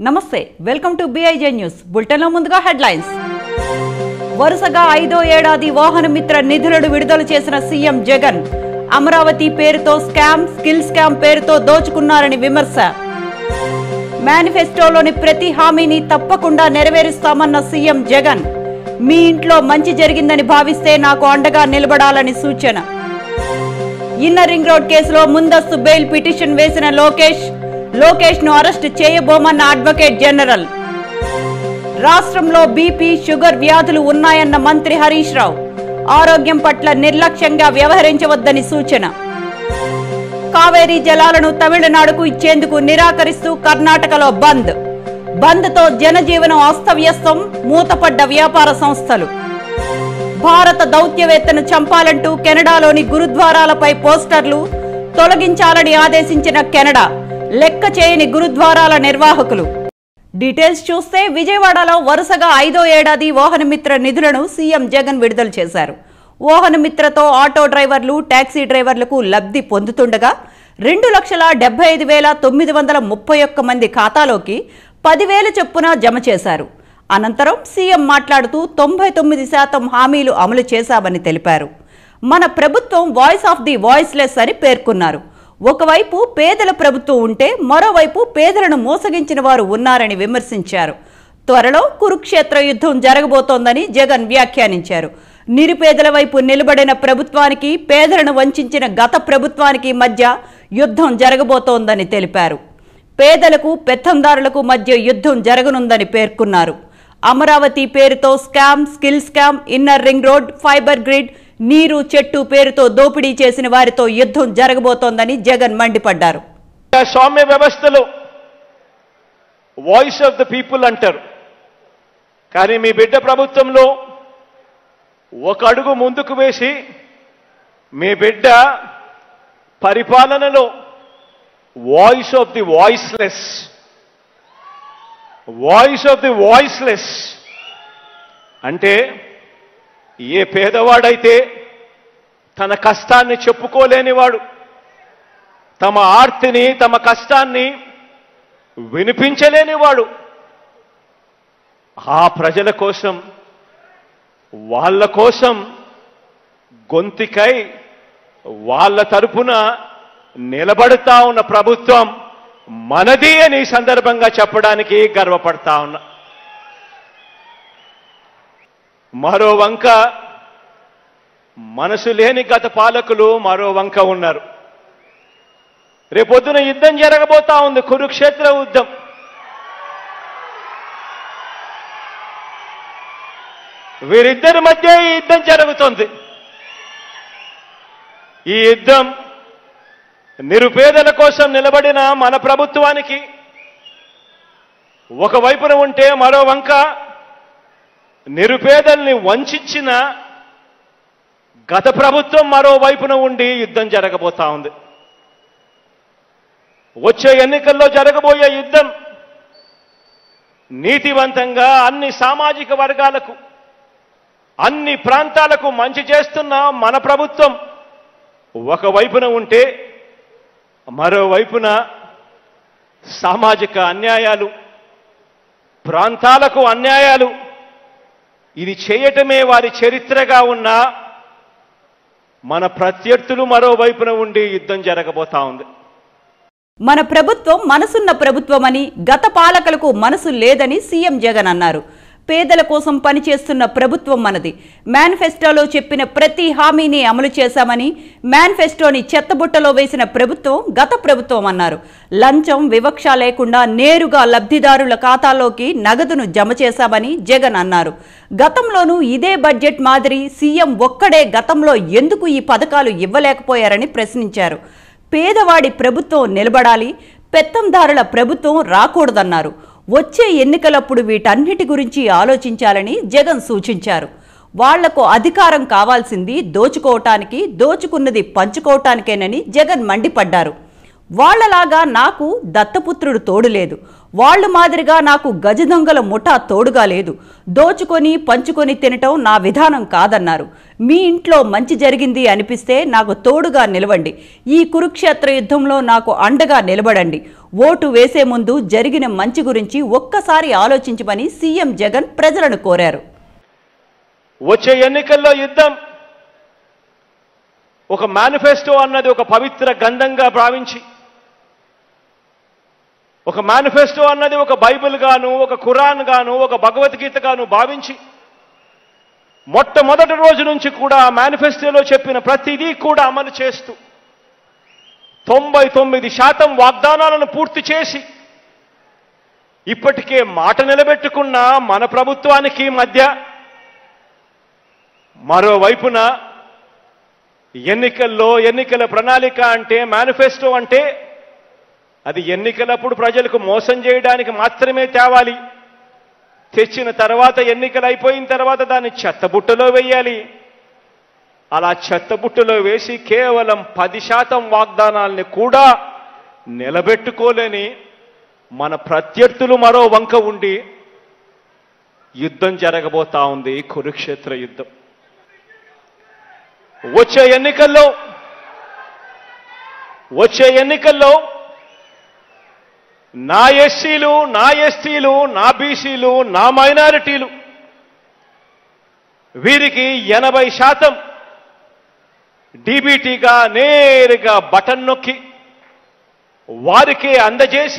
నమస్తే welcome to బిఐజే news బులెటిన్లో ముందుగా హెడ్లైన్స్ వరుసగా ఐదో ఏడాది వాహన మిత్ర నిధులను విడుదల చేసిన సీఎం జగన్ అమరావతి పేరుతో స్కామ్ స్కిల్ స్కామ్ పేరుతో దోచుకున్నారని విమర్శ మేనిఫెస్టోలోని ప్రతి హామీని తప్పకుండా నెరవేరుస్తామన్న సీఎం జగన్ మీ ఇంట్లో మంచి జరిగిందని భావిస్తే నాకు అండగా నిలబడాలని సూచన ఇన్నర్ రింగ్ రోడ్ కేసులో ముందస్తు బెయిల్ పిటిషన్ వేసిన లోకేష్ లోకేష్ ను అరెస్ట్ చేయబోమన్న అడ్వకేట్ జనరల్ రాష్ట్రంలో బీపీ షుగర్ వ్యాధులు ఉన్నాయన్న మంత్రి హరీష్ రావు ఆరోగ్యం పట్ల నిర్లక్ష్యంగా వ్యవహరించవద్దని సూచన కావేరీ జలాలను తమిళనాడుకు ఇచ్చేందుకు నిరాకరిస్తూ కర్ణాటకలో బంద్ బంద్తో జనజీవనం అస్తవ్యస్తం మూతపడ్డ వ్యాపార సంస్థలు భారత దౌత్యవేత్తను చంపాలంటూ కెనడాలోని గురుద్వారాలపై పోస్టర్లు తొలగించాలని ఆదేశించిన కెనడా లెక్క చేయని గురుద్వారాల నిర్వాహకులు డీటెయిల్స్ చూస్తే విజయవాడలో వరుసగా ఐదో ఏడాది వాహనమిత్ర నిధులను సీఎం జగన్ విడుదల చేశారు వాహనమిత్రతో ఆటో డ్రైవర్లు టాక్సీ డ్రైవర్లకు లబ్ధి పొందుతుండగా రెండు లక్షల డెబ్బై ఐదు వేల తొమ్మిది వందల ముప్పై ఒక్క మంది ఖాతాలోకి పదివేల చొప్పున జమ చేశారు అనంతరం సీఎం మాట్లాడుతూ తొంభై తొమ్మిది శాతం హామీలు అమలు చేశామని తెలిపారు మన ప్రభుత్వం వాయిస్ ఆఫ్ ది వాయిస్లెస్ అని పేర్కొన్నారు ఒకవైపు పేదల ప్రభుత్వం ఉంటే మరోవైపు పేదలను మోసగించిన వారు ఉన్నారని విమర్శించారు త్వరలో కురుక్షేత్ర యుద్ధం జరగబోతోందని జగన్ వ్యాఖ్యానించారు నిరుపేదల వైపు నిలబడిన ప్రభుత్వానికి పేదలను వంచిన గత ప్రభుత్వానికి మధ్య యుద్ధం జరగబోతోందని తెలిపారు పేదలకు పెత్తందారులకు మధ్య యుద్ధం జరగనుందని పేర్కొన్నారు అమరావతి పేరుతో scam skill scam inner ring road fibre grid నీరు చెట్టు పేరుతో దోపిడీ చేసిన వారితో యుద్ధం జరగబోతోందని జగన్ మండిపడ్డారు స్వామ్య వ్యవస్థలో వాయిస్ ఆఫ్ ద పీపుల్ అంటారు కానీ మీ బిడ్డ ప్రభుత్వంలో ఒక అడుగు ముందుకు వేసి మీ బిడ్డ పరిపాలనలో voice of the voiceless voice of the voiceless అంటే ఏ పేదవాడైతే తన కష్టాన్ని చెప్పుకోలేనివాడు తమ ఆర్తిని తమ కష్టాన్ని వినిపించలేనివాడు ఆ ప్రజల కోసం వాళ్ళ కోసం గొంతికై వాళ్ళ తరపున నిలబడతా ఉన్న ప్రభుత్వం మనది అని ఈ సందర్భంగా చెప్పడానికి గర్వపడతా ఉన్నా మరో వంక మనసు లేని గత పాలకులు మరో వంక ఉన్నారు రేపొద్దున యుద్ధం జరగబోతా ఉంది కురుక్షేత్ర యుద్ధం వీరిద్దరి మధ్య ఈ యుద్ధం జరుగుతుంది ఈ యుద్ధం నిరుపేదల కోసం నిలబడిన మన ప్రభుత్వానికి ఒకవైపున ఉంటే మరో వంక నిరుపేదల్ని వంచిన గత ప్రభుత్వం మరోవైపున ఉండి యుద్ధం జరగబోతా ఉంది వచ్చే ఎన్నికల్లో జరగబోయే యుద్ధం నీతివంతంగా అన్ని సామాజిక వర్గాలకు అన్ని ప్రాంతాలకు మంచి చేస్తున్న మన ప్రభుత్వం ఒకవైపున ఉంటే మరోవైపున సామాజిక అన్యాయాలు ప్రాంతాలకు అన్యాయాలు ఇది చేయటమే వారి చరిత్రగా ఉన్న మన ప్రత్యర్థులు మరోవైపున ఉండి యుద్ధం జరగబోతా ఉంది మన ప్రభుత్వం మనసున్న ప్రభుత్వమని గత పాలకులకు మనసు లేదని సీఎం జగన్ అన్నారు పేదల కోసం పనిచేస్తున్న ప్రభుత్వం మనది మేనిఫెస్టోలో చెప్పిన ప్రతి హామీని అమలు చేశామని మేనిఫెస్టోని చెత్తబుట్టలో వేసిన ప్రభుత్వం గత ప్రభుత్వం అన్నారు లంచం వివక్ష లేకుండా నేరుగా లబ్ధిదారుల ఖాతాలోకి నగదును జమ చేశామని జగన్ అన్నారు గతంలోనూ ఇదే బడ్జెట్ మాదిరి సీఎం ఒక్కడే గతంలో ఎందుకు ఈ పథకాలు ఇవ్వలేకపోయారని ప్రశ్నించారు పేదవాడి ప్రభుత్వం నిలబడాలి పెత్తందారుల ప్రభుత్వం రాకూడదన్నారు వచ్చే ఎన్నికలప్పుడు వీటన్నిటి గురించి ఆలోచించాలని జగన్ సూచించారు వాళ్లకు అధికారం కావాల్సింది దోచుకోవటానికి దోచుకున్నది పంచుకోవటానికేనని జగన్ మండిపడ్డారు వాళ్ళలాగా నాకు దత్తపుత్రుడు తోడు లేదు వాళ్ళు మాదిరిగా నాకు గజ దొంగల ముఠా తోడుగా లేదు దోచుకొని పంచుకొని తినటం నా విధానం కాదన్నారు మీ ఇంట్లో మంచి జరిగింది అనిపిస్తే నాకు తోడుగా నిలవండి ఈ కురుక్షేత్ర యుద్ధంలో నాకు అండగా నిలబడండి ఓటు వేసే ముందు జరిగిన మంచి గురించి ఒక్కసారి ఆలోచించమని సీఎం జగన్ ప్రజలను కోరారు వచ్చే ఎన్నికల్లో యుద్ధం ఒక మేనిఫెస్టో అన్నది ఒక పవిత్ర గంధంగా భావించి ఒక మేనిఫెస్టో అన్నది ఒక బైబిల్ గాను ఒక ఖురాన్ గాను ఒక భగవద్గీత గాను భావించి మొట్టమొదటి రోజు నుంచి కూడా ఆ మేనిఫెస్టోలో చెప్పిన ప్రతిదీ కూడా అమలు చేస్తూ తొంభై తొమ్మిది శాతం వాగ్దానాలను పూర్తి చేసి ఇప్పటికే మాట నిలబెట్టుకున్న మన ప్రభుత్వానికి మధ్య మరోవైపున ఎన్నికల్లో ఎన్నికల ప్రణాళిక అంటే మేనిఫెస్టో అంటే అది ఎన్నికలప్పుడు ప్రజలకు మోసం చేయడానికి మాత్రమే తేవాలి తెచ్చిన తర్వాత ఎన్నికలు అయిపోయిన తర్వాత దాన్ని చెత్తబుట్టలో వేయాలి అలా చెత్తబుట్టలో వేసి కేవలం పది శాతం వాగ్దానాల్ని కూడా నిలబెట్టుకోలేని మన ప్రత్యర్థులు మరో వంక ఉండి యుద్ధం జరగబోతా ఉంది కురుక్షేత్ర యుద్ధం వచ్చే ఎన్నికల్లో వచ్చే ఎన్నికల్లో నా ఎస్సీలు నా ఎస్టీలు నా బీసీలు నా మైనారిటీలు వీరికి ఎనభై శాతం డీబీటీగా నేరుగా బటన్ నొక్కి వారికే అందజేసి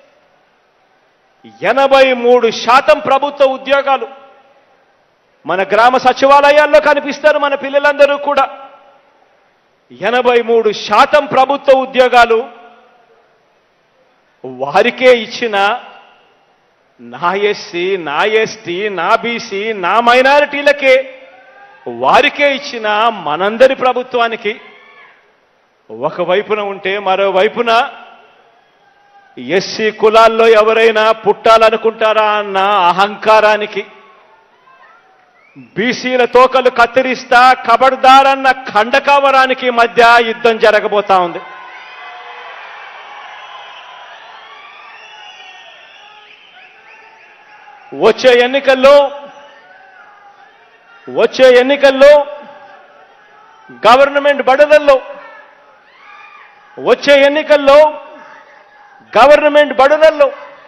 ఎనభై మూడు శాతం ప్రభుత్వ ఉద్యోగాలు మన గ్రామ సచివాలయాల్లో కనిపిస్తారు మన పిల్లలందరూ కూడా ఎనభై మూడు శాతం ప్రభుత్వ ఉద్యోగాలు వారికే ఇచ్చిన నా ఎస్సీ నా ఎస్టీ నా బీసీ నా మైనారిటీలకే వారికే ఇచ్చిన మనందరి ప్రభుత్వానికి ఒకవైపున ఉంటే మరోవైపున ఎస్సీ కులాల్లో ఎవరైనా పుట్టాలనుకుంటారా అన్న అహంకారానికి బీసీల తోకలు కత్తిరిస్తా కబడ్దారన్న ఖండకావరానికి మధ్య యుద్ధం జరగబోతా ఉంది వచ్చే ఎన్నికల్లో వచ్చే ఎన్నికల్లో గవర్నమెంట్ బడులలో వచ్చే ఎన్నికల్లో గవర్నమెంట్ బడులలో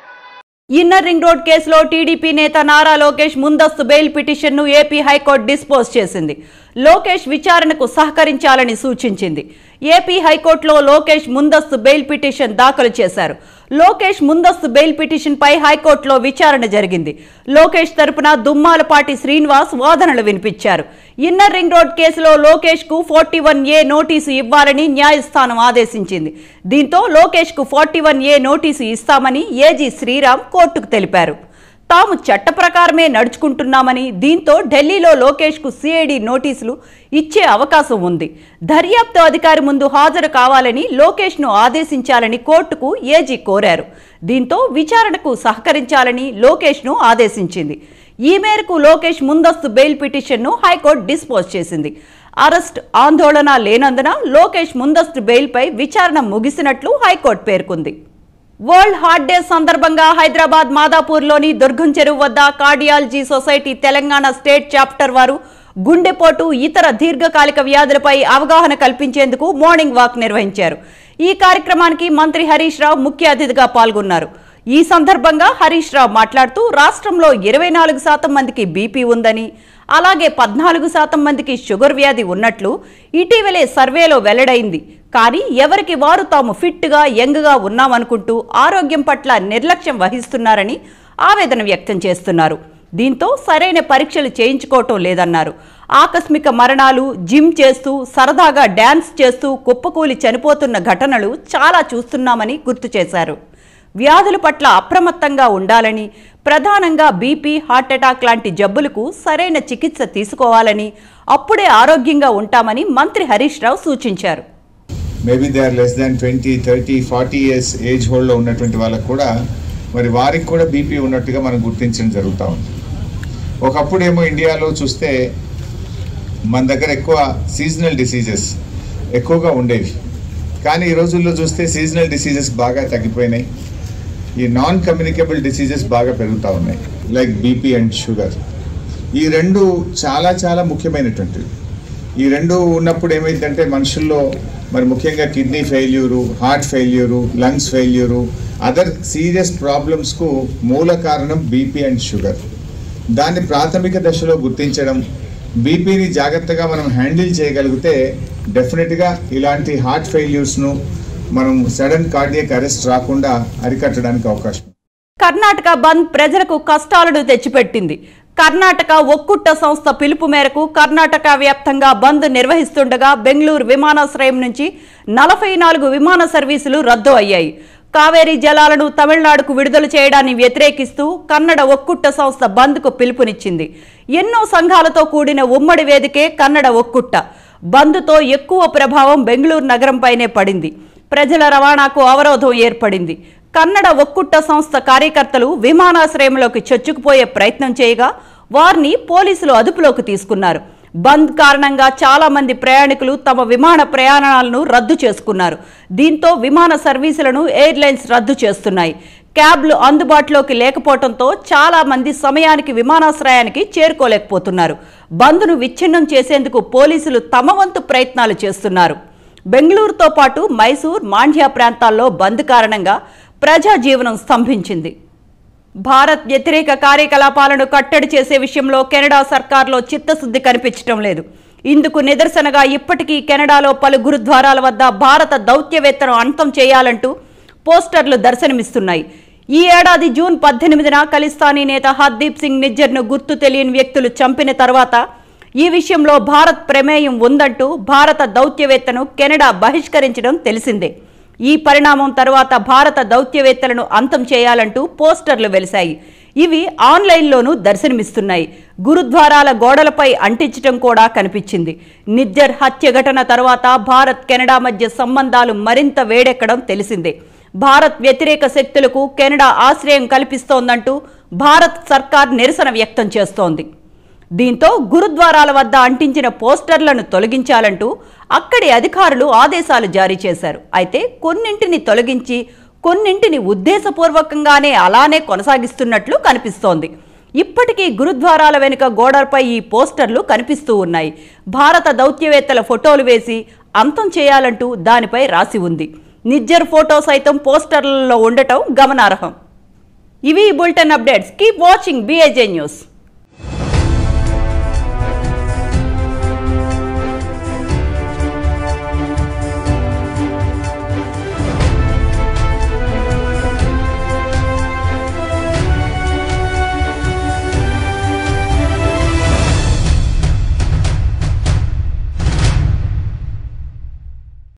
ఇన్నర్ రింగ్ రోడ్ కేసులో టీడీపీ నేత నారా లోకేష్ ముందస్తు బెయిల్ పిటిషన్ను ఏపీ హైకోర్టు డిస్పోజ్ చేసింది లోకేష్ విచారణకు సహకరించాలని సూచించింది ఏపీ హైకోర్టులో లోకేష్ ముందస్తు బెయిల్ పిటిషన్ దాఖలు చేశారు లోకేష్ ముందస్తు బెయిల్ పిటిషన్ పై హైకోర్టులో విచారణ జరిగింది లోకేష్ తరపున దుమ్మాలపాటి శ్రీనివాస్ వాదనలు వినిపించారు ఇన్నర్ రింగ్ రోడ్ కేసులో లోకేష్ కు ఫార్టీ వన్ ఏ నోటీసు ఇవ్వాలని న్యాయస్థానం ఆదేశించింది దీంతో లోకేష్ కు ఫార్టీ వన్ ఏ నోటీసు ఇస్తామని ఏజీ శ్రీరామ్ కోర్టుకు తెలిపారు తాము చట్ట ప్రకారమే నడుచుకుంటున్నామని దీంతో ఢిల్లీలో లోకేష్ కు సిఐడి నోటీసులు ఇచ్చే అవకాశం ఉంది దర్యాప్తు అధికారి ముందు హాజరు కావాలని లోకేష్ ను ఆదేశించాలని కోర్టుకు ఏజీ కోరారు దీంతో విచారణకు సహకరించాలని లోకేష్ ను ఆదేశించింది ఈ మేరకు లోకేష్ ముందస్తు బెయిల్ పిటిషన్ను హైకోర్టు డిస్పోజ్ చేసింది అరెస్ట్ ఆందోళన లేనందున లోకేష్ ముందస్తు బెయిల్పై విచారణ ముగిసినట్లు హైకోర్టు పేర్కొంది వరల్డ్ హార్ట్ డే సందర్భంగా హైదరాబాద్ మాదాపూర్లోని దుర్గం చెరువు వద్ద cardiology society Telangana state chapter వారు గుండెపోటు ఇతర దీర్ఘకాలిక వ్యాధులపై అవగాహన కల్పించేందుకు మార్నింగ్ వాక్ నిర్వహించారు ఈ కార్యక్రమానికి మంత్రి హరీష్ రావు ముఖ్య అతిథిగా పాల్గొన్నారు ఈ సందర్భంగా హరీష్ రావు మాట్లాడుతూ రాష్ట్రంలో ఇరవై నాలుగు శాతం మందికి బీపీ ఉందని అలాగే పద్నాలుగు శాతం మందికి షుగర్ వ్యాధి ఉన్నట్లు ఇటీవలే సర్వేలో వెల్లడైంది కానీ ఎవరికి వారు తాము ఫిట్గా యంగ్గా ఉన్నామనుకుంటూ ఆరోగ్యం పట్ల నిర్లక్ష్యం వహిస్తున్నారని ఆవేదన వ్యక్తం చేస్తున్నారు దీంతో సరైన పరీక్షలు చేయించుకోవటం లేదన్నారు ఆకస్మిక మరణాలు జిమ్ చేస్తూ సరదాగా డ్యాన్స్ చేస్తూ కుప్పకూలి చనిపోతున్న ఘటనలు చాలా చూస్తున్నామని గుర్తు చేశారు వ్యాధుల పట్ల అప్రమత్తంగా ఉండాలని ప్రధానంగా బీపీ హార్ట్అటాక్ లాంటి జబ్బులకు సరైన చికిత్స తీసుకోవాలని అప్పుడే ఆరోగ్యంగా ఉంటామని మంత్రి హరీష్ రావు సూచించారు maybe they are less than twenty thirty forty years age హోల్డ్లో ఉన్నటువంటి వాళ్ళకు కూడా మరి వారికి కూడా బీపీ ఉన్నట్టుగా మనం గుర్తించడం జరుగుతూ ఉంది ఒకప్పుడేమో ఇండియాలో చూస్తే మన దగ్గర ఎక్కువ సీజనల్ డిసీజెస్ ఎక్కువగా ఉండేవి కానీ ఈ రోజుల్లో చూస్తే సీజనల్ డిసీజెస్ బాగా తగ్గిపోయినాయి ఈ నాన్ కమ్యూనికేబుల్ డిసీజెస్ బాగా పెరుగుతూ ఉన్నాయి లైక్ బీపీ అండ్ షుగర్ ఈ రెండు చాలా చాలా ముఖ్యమైనటువంటివి ఈ రెండు ఉన్నప్పుడు ఏమైందంటే మనుషుల్లో మరి ముఖ్యంగా kidney failure heart failure lungs failure other serious ప్రాబ్లమ్స్కు మూల కారణం బీపీ అండ్ షుగర్ దాన్ని ప్రాథమిక దశలో గుర్తించడం బీపీని జాగ్రత్తగా మనం హ్యాండిల్ చేయగలిగితే డెఫినెట్గా ఇలాంటి హార్ట్ ఫెయిల్యూర్స్ను మనం సడన్ కార్డియక్ అరెస్ట్ రాకుండా అరికట్టడానికి అవకాశం కర్ణాటక బంద్ ప్రజలకు కష్టాలను తెచ్చిపెట్టింది కర్ణాటక ఒక్కుట్ట సంస్థ పిలుపు మేరకు కర్ణాటక వ్యాప్తంగా బంద్ నిర్వహిస్తుండగా బెంగళూరు విమానాశ్రయం నుంచి నలభై నాలుగు విమాన సర్వీసులు రద్దు అయ్యాయి కావేరీ జలాలను తమిళనాడుకు విడుదల చేయడాన్ని వ్యతిరేకిస్తూ కన్నడ ఒక్కుట్ట సంస్థ బంద్కు పిలుపునిచ్చింది ఎన్నో సంఘాలతో కూడిన ఉమ్మడి వేదికే కన్నడ ఒక్కుట్ట బంద్తో ఎక్కువ ప్రభావం బెంగళూరు నగరంపైనే పడింది ప్రజల రవాణాకు అవరోధం ఏర్పడింది కన్నడ ఒక్కుట్ట సంస్థ కార్యకర్తలు విమానాశ్రయంలోకి చొచ్చుకుపోయే ప్రయత్నం చేయగా వారిని పోలీసులు అదుపులోకి తీసుకున్నారు బంద్ కారణంగా చాలా మంది ప్రయాణికులు తమ విమాన ప్రయాణాలను రద్దు చేసుకున్నారు దీంతో విమాన సర్వీసులను ఎయిర్లైన్స్ రద్దు చేస్తున్నాయి క్యాబ్లు అందుబాటులోకి లేకపోవడంతో చాలా మంది సమయానికి విమానాశ్రయానికి చేరుకోలేకపోతున్నారు బంద్ను విచ్ఛిన్నం చేసేందుకు పోలీసులు తమ వంతు ప్రయత్నాలు చేస్తున్నారు బెంగళూరుతో పాటు మైసూర్ మాండ్యా ప్రాంతాల్లో బంద్ కారణంగా ప్రజా జీవనం స్తంభించింది భారత్ వ్యతిరేక కార్యకలాపాలను కట్టడి చేసే విషయంలో కెనడా సర్కార్లో చిత్తశుద్ధి కనిపించడం లేదు ఇందుకు నిదర్శనగా ఇప్పటికీ కెనడాలో పలు గురుద్వారాల వద్ద భారత దౌత్యవేత్తను అంతం చేయాలంటూ పోస్టర్లు దర్శనమిస్తున్నాయి ఈ ఏడాది జూన్ పద్దెనిమిదిన ఖలిస్తానీ నేత హర్దీప్ సింగ్ నిజ్జర్ను గుర్తు తెలియని వ్యక్తులు చంపిన తర్వాత ఈ విషయంలో భారత్ ప్రమేయం ఉందంటూ భారత దౌత్యవేత్తను కెనడా బహిష్కరించడం తెలిసిందే ఈ పరిణామం తర్వాత భారత దౌత్యవేత్తలను అంతం చేయాలంటూ పోస్టర్లు వెలిశాయి ఇవి ఆన్లైన్లోనూ దర్శనమిస్తున్నాయి గురుద్వారాల గోడలపై అంటించడం కూడా కనిపించింది నిజ్జర్ హత్య ఘటన తర్వాత భారత్ కెనడా మధ్య సంబంధాలు మరింత వేడెక్కడం తెలిసిందే భారత్ వ్యతిరేక శక్తులకు కెనడా ఆశ్రయం కల్పిస్తోందంటూ భారత్ సర్కార్ నిరసన వ్యక్తం చేస్తోంది దీంతో గురుద్వారాల వద్ద అంటించిన పోస్టర్లను తొలగించాలంటూ అక్కడి అధికారులు ఆదేశాలు జారీ చేశారు అయితే కొన్నింటిని తొలగించి కొన్నింటిని ఉద్దేశపూర్వకంగానే అలానే కొనసాగిస్తున్నట్లు కనిపిస్తోంది ఇప్పటికీ గురుద్వారాల వెనుక గోడలపై ఈ పోస్టర్లు కనిపిస్తూ ఉన్నాయి భారత దౌత్యవేత్తల ఫోటోలు వేసి అంతం చేయాలంటూ దానిపై రాసి ఉంది నిజ్జర్ ఫోటో సైతం పోస్టర్లలో ఉండటం గమనార్హం ఇవి bulletin updates keep watching BAJ news